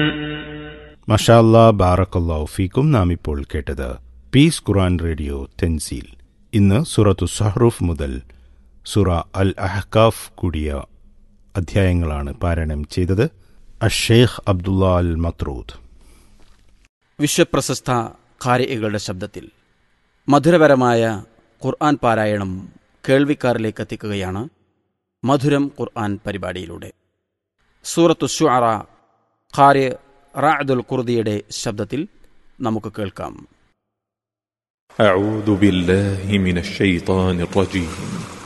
മഷാല്ലാ ബാറക്കല്ലാഹു ഫീക്കും നാം ഇപ്പോൾ കേട്ടത് പീസ് ഖുറാൻ റേഡിയോ തെൻസീൽ ഇന്ന് സുറത്തു സഹ്റൂഫ് മുതൽ സുറ അൽ അഹ്കാഫ് കൂടിയ അധ്യായങ്ങളാണ് പാരായണം ചെയ്തത് അഷേഖ് അബ്ദുള്ള അൽ മത്രൂദ് വിശ്വപ്രശസ്ത ഖാരികളുടെ ശബ്ദത്തിൽ മധുരപരമായ ഖുർആൻ പാരായണം കേൾവിക്കാരിലേക്ക് എത്തിക്കുകയാണ് മധുരം ഖുർആൻ പരിപാടിയിലൂടെ സൂറത്തു ഷുഅറ ഖാരി റാഅദുൽ ഖുർദിയുടെ ശബ്ദത്തിൽ നമുക്ക് കേൾക്കാം أعوذ بالله من الشيطان الرجيم